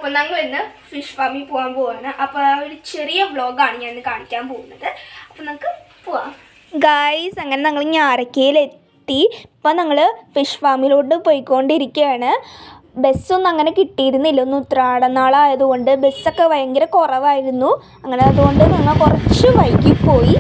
അപ്പോൾ ഞങ്ങൾ ഇന്ന് ഫിഷ് ഫാമിൽ പോകാൻ പോവാണ് അപ്പോൾ ആ ഒരു ചെറിയ വ്ളോഗാണ് ഞാൻ ഇന്ന് കാണിക്കാൻ പോകുന്നത് അപ്പോൾ നമുക്ക് പോവാം ഗായ്സ് അങ്ങനെ ഞങ്ങൾ ഞാറക്കയിലെത്തി ഇപ്പോൾ ഞങ്ങൾ ഫിഷ് ഫാമിലോട്ട് പോയിക്കൊണ്ടിരിക്കുകയാണ് ബസ്സൊന്നും അങ്ങനെ കിട്ടിയിരുന്നില്ല ഒന്ന് ഉത്രാടനാളായതുകൊണ്ട് ബസ്സൊക്കെ ഭയങ്കര കുറവായിരുന്നു അങ്ങനെ അതുകൊണ്ട് ഞങ്ങൾ കുറച്ച് വൈകിപ്പോയി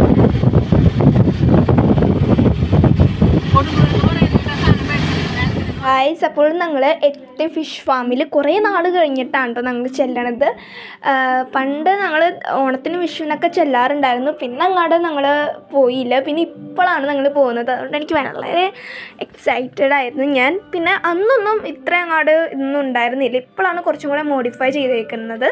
ഗായ്സ് അപ്പോൾ ഞങ്ങൾ എത്തി ഫിഷ് ഫാമിൽ കുറേ നാൾ കഴിഞ്ഞിട്ടാണ് കേട്ടോ ഞങ്ങൾ ചെല്ലണത് ആ, പണ്ട് ഞങ്ങൾ ഓണത്തിന് വിഷുവിനൊക്കെ ചെല്ലാറുണ്ടായിരുന്നു പിന്നെ അങ്ങോട്ട് ഞങ്ങൾ പോയില്ല പിന്നെ ഇപ്പോഴാണ് ഞങ്ങൾ പോകുന്നത് അതുകൊണ്ട് എനിക്ക് വളരെ എക്സൈറ്റഡ് ആയിരുന്നു ഞാൻ പിന്നെ അന്നൊന്നും ഇത്ര അങ്ങോട്ട് ഇതൊന്നും ഉണ്ടായിരുന്നില്ല ഇപ്പോഴാണ് കുറച്ചും കൂടെ മോഡിഫൈ ചെയ്തേക്കുന്നത്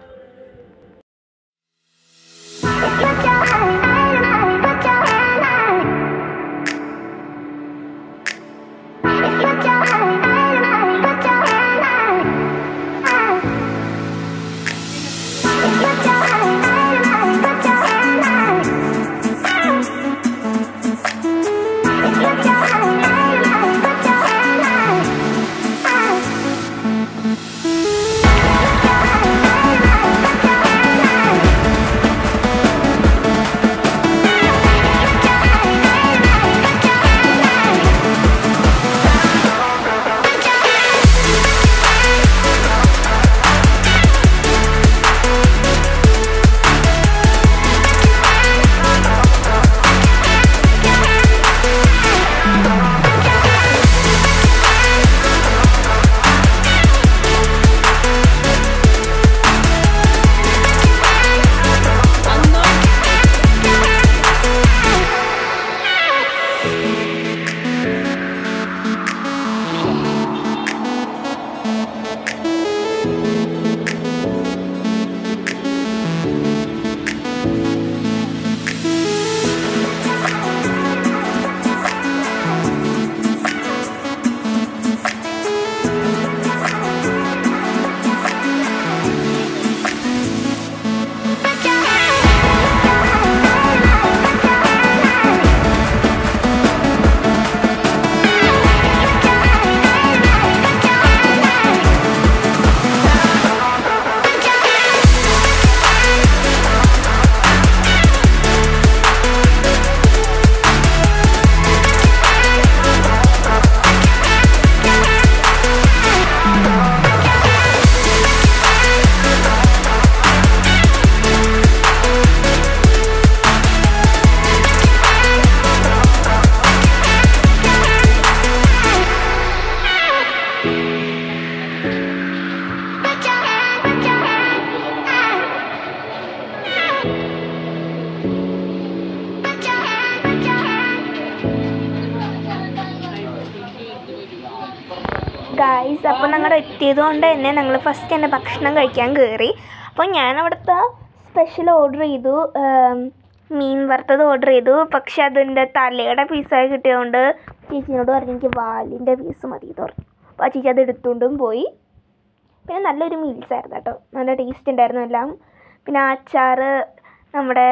ഗായ്സ് അപ്പോൾ ഞങ്ങൾ എത്തിയത് കൊണ്ട് തന്നെ ഞങ്ങൾ ഫസ്റ്റ് തന്നെ ഭക്ഷണം കഴിക്കാൻ കയറി അപ്പോൾ ഞാൻ അവിടുത്തെ സ്പെഷ്യൽ ഓർഡർ ചെയ്തു ഉം, മീൻ വറുത്തത് ഓർഡർ ചെയ്തു പക്ഷെ അതിൻ്റെ തലയുടെ പീസായി കിട്ടിയതുകൊണ്ട് ചേച്ചിനോട് പറഞ്ഞു എനിക്ക് വാലിൻ്റെ പീസ് മതി എന്ന് പറഞ്ഞു അപ്പോൾ ആ ചേച്ചി അത് എടുത്തുകൊണ്ടും പോയി പിന്നെ നല്ലൊരു മീൽസ് ആയിരുന്നു കേട്ടോ നല്ല ടേസ്റ്റ് ഉണ്ടായിരുന്നു എല്ലാം പിന്നെ ആ അച്ചാറ് നമ്മുടെ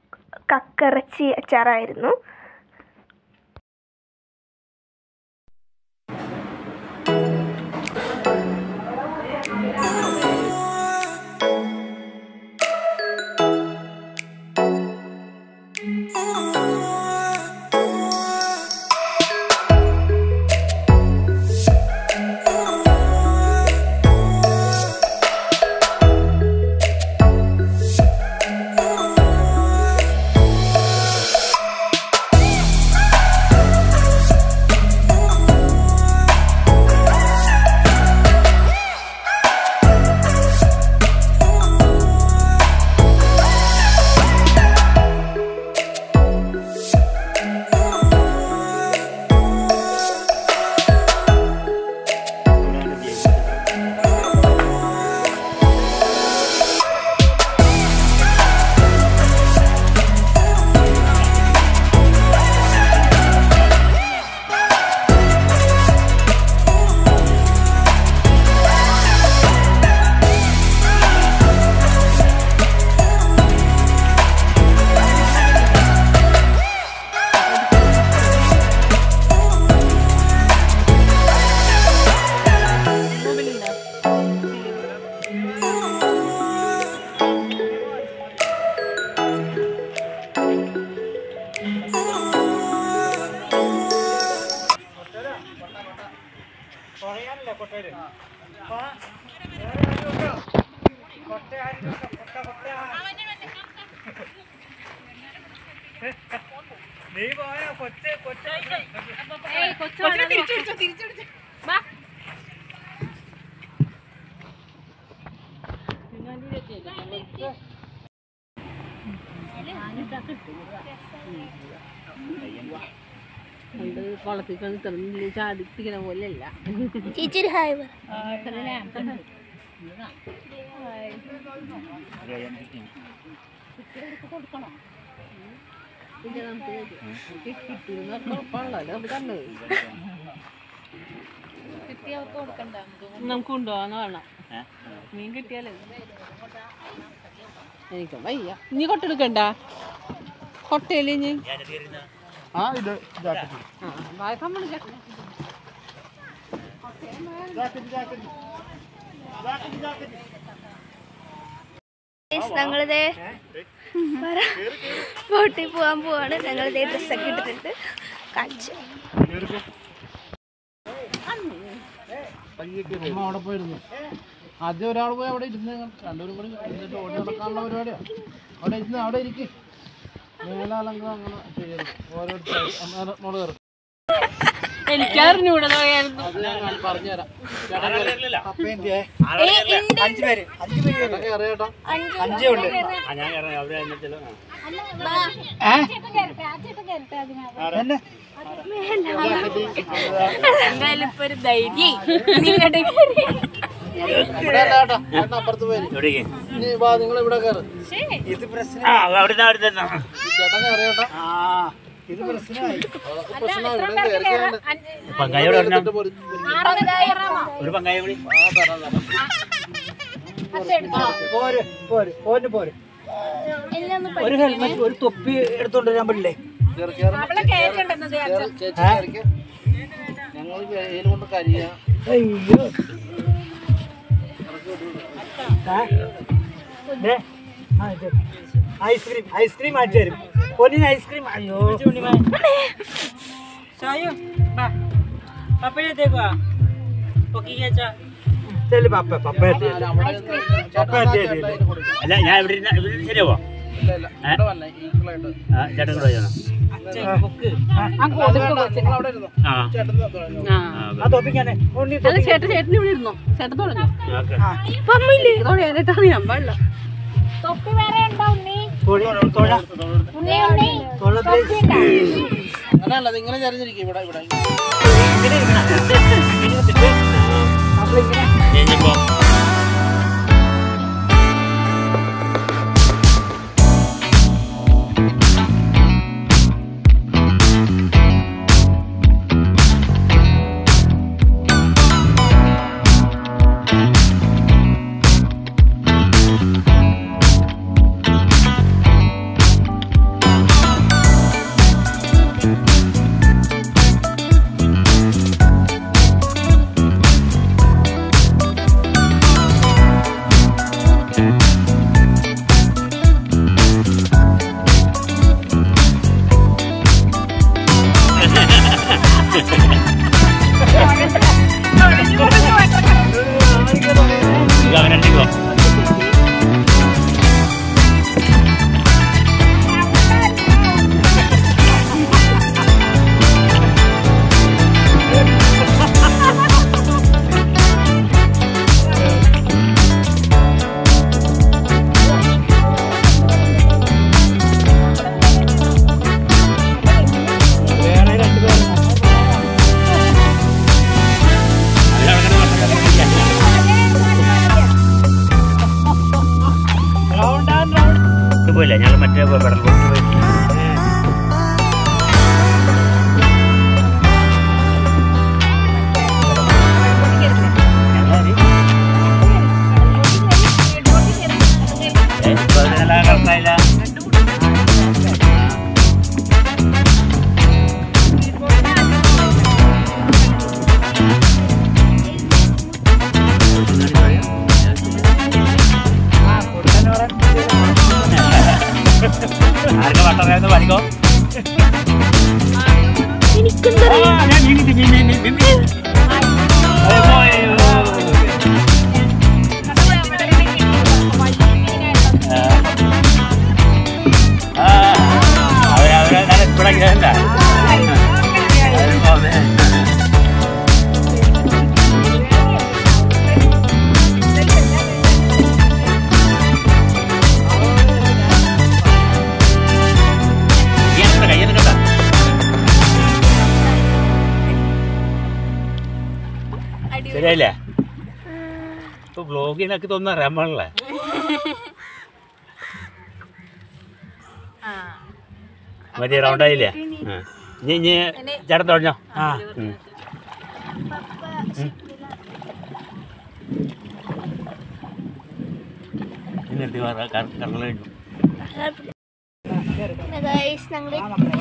കക്കിറച്ചി അച്ചാറായിരുന്നു നീ പോയാ കൊച്ചെ കൊച്ചെ പണ്ട് കുളത്തിൽ കളിക്കുന്ന ചാടിപ്പിക്കണ പോലെയല്ല ചേച്ചി ഹായ് പറ പിന്നെ നമുക്ക് കിട്ടുന്ന കുഴപ്പമുള്ളല്ലോ അത് കണ്ടത് നമുക്ക് കൊണ്ടുപോകാന്ന് വേണം മീൻ കിട്ടിയാലേ എനിക്ക് വയ്യ നീ കൊട്ടെടുക്കണ്ട കൊട്ടയില് ഇനി ആ ഇത് ജാക്കറ്റ് ആ വായക്കാൻ വിളിക്കാം ജാക്കറ്റ് ജാക്കറ്റ് ജാക്കറ്റ് ജാക്കറ്റ് ഞങ്ങളിതേ ബോട്ടിൽ പോകാൻ പോവാണ് ഞങ്ങളിതേ ഡ്രസ്സൊക്കെ ഇട്ടിട്ടുണ്ട് കാണിച്ചു അമ്മ അവിടെ പോയിരുന്നു ആദ്യം ഒരാൾ പോയി അവിടെ ഇരുന്ന് രണ്ടുപേരും കൂടി എന്നിട്ട് ഓടി നടക്കാനുള്ള പരിപാടിയാ അവിടെ ഇരുന്ന് അവിടെ ഇരിക്കും മേലാലെങ്കിലും അങ്ങനെ ചെയ്യരുത് ഓരോരുത്തർ മോള് കയറും എനിക്ക് അറിഞ്ഞൂടാ അത് ഞാൻ പറഞ്ഞുതരാം അഞ്ച് പേര് അഞ്ച് പേര് അറിയാട്ടോ അഞ്ചേ ഉള്ളു എന്നെ എന്തായാലും ഇപ്പൊ ഒരു ധൈര്യം ഇവിടെ അല്ല കേട്ടോ ചേട്ടൻ അപ്പുറത്ത് പോയി ഇനി വാ നിങ്ങൾ ഇവിടെ കയറ് ഇത് പ്രശ്നം ചേട്ടൻ അറിയാട്ടോ ഇത് പ്രശ്നമായി അതൊക്കെ പ്രശ്നമായി ഇവിടെ കയറി കയറണ്ട. പോര്, പോര്. ഒരു പങ്കായ കൂടി ആ, തരാം, തരാം. പോര് പോര് പോര് പോര് ഒരു ഹെൽമെറ്റ് ഒരു തൊപ്പി എടുത്തോണ്ട് വരാൻ പറ്റില്ലേ കയറി, കയറി. കയറി, ചേച്ചി കയറിക്ക്. ഞങ്ങൾ വെയിൽ കൊണ്ട് കരിയാ അയ്യോ ഐസ്ക്രീം ഐസ്ക്രീം മാറ്റി തരും പൊന്നിന് ഐസ്ക്രീം അയ്യോ ചെല്ലു പപ്പ പപ്പ എത്തി പപ്പ എത്തി എത്തി അല്ല ഞാൻ ഇവിടെ ഇരുന്ന- ഇവിടെ ഇരുന്ന് ശരിയാവോ ഇല്ല ഇല്ല ഇവിടെ വല്ല ഈക്വലായിട്ട് ആ, ചേട്ടൻ കൂടെ ചെയ്യണം നിങ്ങൾ അവിടെ ഇരുന്നോ ആ ചേട്ടൻ തുടങ്ങി ആ ആ തൊപ്പിക്കാനെ ഉണ്ണി അല്ല ചേട്ടൻ ചേട്ടൻ ഇവിടെ ഇരുന്നോ ചേട്ടൻ തുടങ്ങി ഓക്കെ തുടങ്ങിയാനായിട്ട് അറിയാൻ പാടില്ല തൊഴ തൊഴ തൊഴത്തിൽ അങ്ങനെയല്ല അത് ഇങ്ങനെ ചരിഞ്ഞിരിക്കും ഇവിടെ ഇവിടെ ഇങ്ങനെ ഇരിക്കണം ഇങ്ങനെ ഇരുന്നിട്ട് നമ്മളിങ്ങനെ കഴിഞ്ഞപ്പോ ഇത് അവനെന്തെങ്കിലോ വേറെ രണ്ടുപേരും റൗണ്ട് ആൻഡ് റൗണ്ട് പോയില്ല ഞങ്ങൾ മറ്റേ പെടൽ ബോട്ടിൽ പോയി ഏ, ഇപ്പൊ അതിനെല്ലാം കറക്റ്റായില്ല ആർക്കാ ശരിയല്ലേ ഇപ്പൊ ബ്ലോഗിനൊക്കെ തോന്നുന്ന അറിയാൻ പാടില്ല മതി റൗണ്ട് ആയില്ലേ ആ. ഇനി ഇനി ചേട്ടൻ തുടങ്ങോ ആ ഉം. ഇനി നിർത്തി കറങ്ങൽ കഴിഞ്ഞു ഗൈസ് ഞങ്ങൾ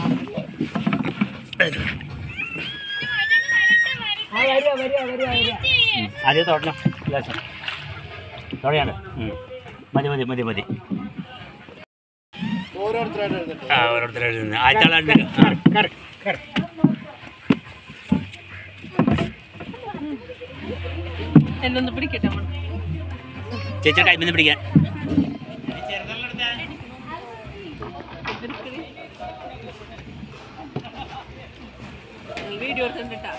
ആദ്യം തുടങ്ങാം ലേശം തുടങ്ങാണ് ഉം. മതി മതി മതി മതി ഓരോരുത്തരായിട്ട് എഴുതട്ടെ ആ ഓരോരുത്തരും ആദ്യത്തെ എന്നൊന്ന് പിടിക്കട്ടെ അമ്മ. ചേച്ചി ടൈമിൽ നിന്ന് പിടിക്കാൻ ഞങ്ങൾ വീഡിയോ എടുത്തിട്ടാ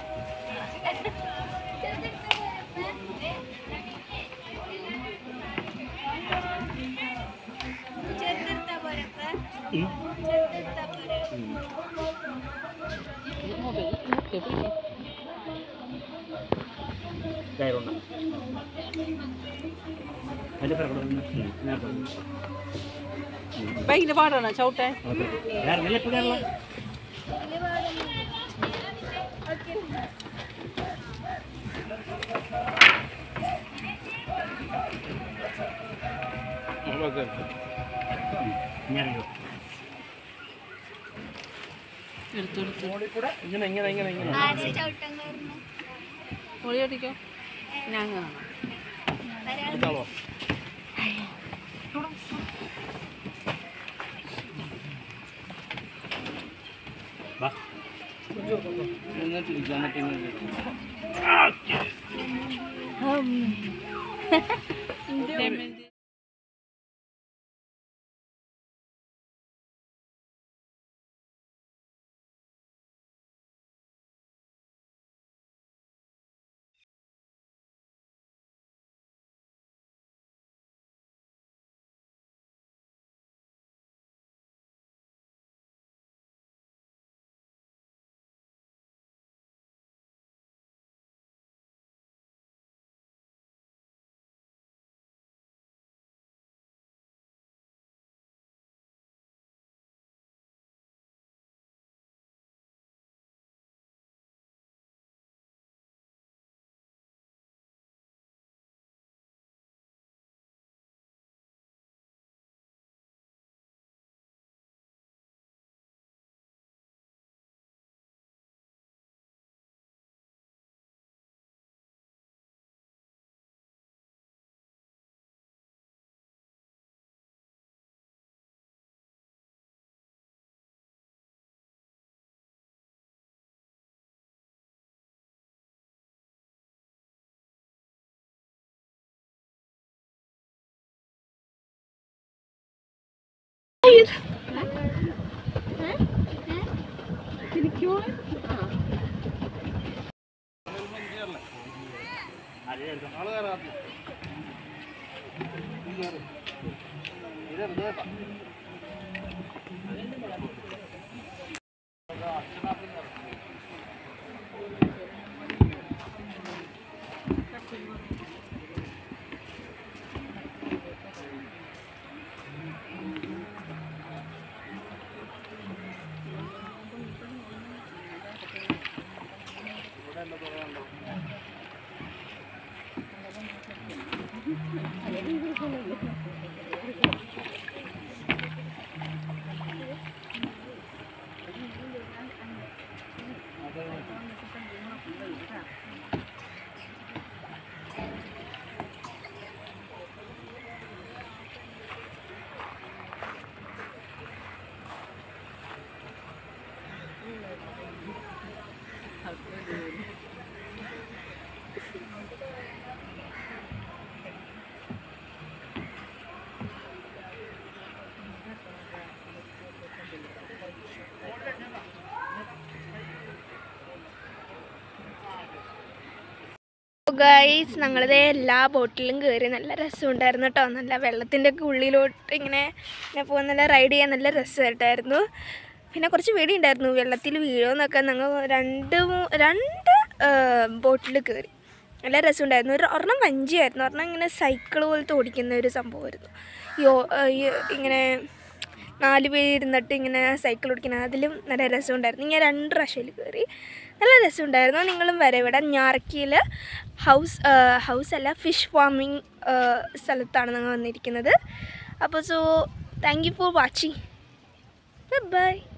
കയറുണ്ട് അതിൻ്റെ പ്രകടനം ബൈക്കിൽ പാടണോ ചവിട്ടാൻ കേരള ഇപ്പം കേരള ഞാനോ ഇങ്ങനെ ഇങ്ങനെ ഇങ്ങനെ ഇങ്ങനെ പൊളി അടിക്കോ ഞാൻ കാണാം എടുത്താളോ വാ എന്നിട്ടിരിക്കുക എന്നിട്ട് ഇങ്ങനെ ഇരിക്കുക. ആള് കയറാത്ത ഇതെന്താ ഗൈസ് ഞങ്ങളിത് എല്ലാ ബോട്ടിലും കയറി നല്ല രസമുണ്ടായിരുന്നു കേട്ടോ നല്ല വെള്ളത്തിൻ്റെ ഒക്കെ ഉള്ളിലോട്ട് ഇങ്ങനെ ഇങ്ങനെ പോകാൻ നല്ല റൈഡ് ചെയ്യാൻ നല്ല രസമായിട്ടായിരുന്നു പിന്നെ കുറച്ച് പേടിയുണ്ടായിരുന്നു വെള്ളത്തിൽ വീഴുമെന്നൊക്കെ ഞങ്ങൾ രണ്ട് മൂ- രണ്ട് ബോട്ടിൽ കയറി നല്ല രസമുണ്ടായിരുന്നു ഒരു ഒരെണ്ണം വഞ്ചിയായിരുന്നു ഒരെണ്ണം ഇങ്ങനെ സൈക്കിൾ പോലത്തെ ഓടിക്കുന്ന ഒരു സംഭവമായിരുന്നു യോ ഈ ഇങ്ങനെ നാല് പേര് ഇരുന്നിട്ട് ഇങ്ങനെ സൈക്കിൾ ഓടിക്കുന്നത് അതിലും നല്ല രസമുണ്ടായിരുന്നു ഞാൻ രണ്ട് പ്രാവശ്യത്തിൽ കയറി നല്ല രസമുണ്ടായിരുന്നു നിങ്ങളും വരെ ഇവിടെ ഞാറക്കിയിൽ ഹൗസ് ഹൗസ് അല്ല ഫിഷ് ഫാമിംഗ് സ്ഥലത്താണ് ഞങ്ങൾ വന്നിരിക്കുന്നത് അപ്പോൾ so thank you for watching by